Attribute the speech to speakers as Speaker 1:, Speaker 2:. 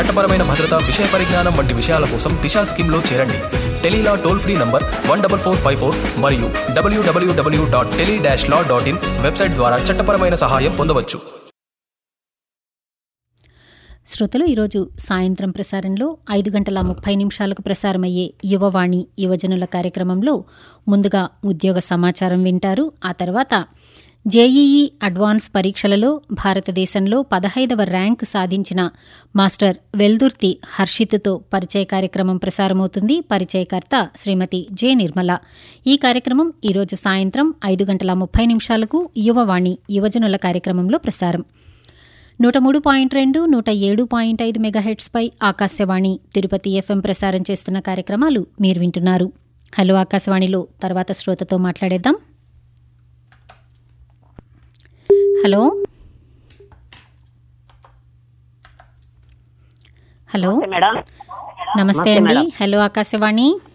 Speaker 1: చట్టపరమైన భద్రత విషయ పరిజ్ఞానం వంటి విషయాల కోసం దిశా స్కీమ్లో చేరండి tele law toll free number one double four five four మరియు డబ్ల్యూడబ్ల్యూడబ్ల్యూ dot tele dash law dot in website ద్వారా చట్టపరమైన సహాయం పొందవచ్చు
Speaker 2: శ్రోతలు ఈరోజు సాయంత్రం ప్రసారంలో ఐదు గంటల ముప్పై నిమిషాలకు ప్రసారమయ్యే యువవాణి యువజనుల కార్యక్రమంలో ముందుగా ఉద్యోగ సమాచారం వింటారు ఆ తర్వాత జేఈఈ అడ్వాన్స్ పరీక్షలలో భారతదేశంలో పదహైదవ ర్యాంక్ సాధించిన మాస్టర్ వెల్దుర్తి హర్షిత్తో పరిచయ కార్యక్రమం ప్రసారమవుతుంది పరిచయకర్త శ్రీమతి జె నిర్మల ఈ కార్యక్రమం ఈరోజు సాయంత్రం ఐదు గంటల ముప్పై నిమిషాలకు యువవాణి యువజనుల కార్యక్రమంలో ప్రసారం నూట మూడు పాయింట్ రెండు నూట ఏడు పాయింట్ ఐదు మెగాహెట్స్పై ఆకాశవాణి తిరుపతి ఎఫ్ఎం ప్రసారం చేస్తున్న కార్యక్రమాలు మీరు వింటున్నారు హలో ఆకాశవాణిలో తర్వాత శ్రోతతో మాట్లాడేద్దాం హలో హలో
Speaker 3: మేడం
Speaker 2: నమస్తే
Speaker 3: నమస్తే
Speaker 2: అండి
Speaker 3: మేడం.
Speaker 2: హలో ఆకాశవాణి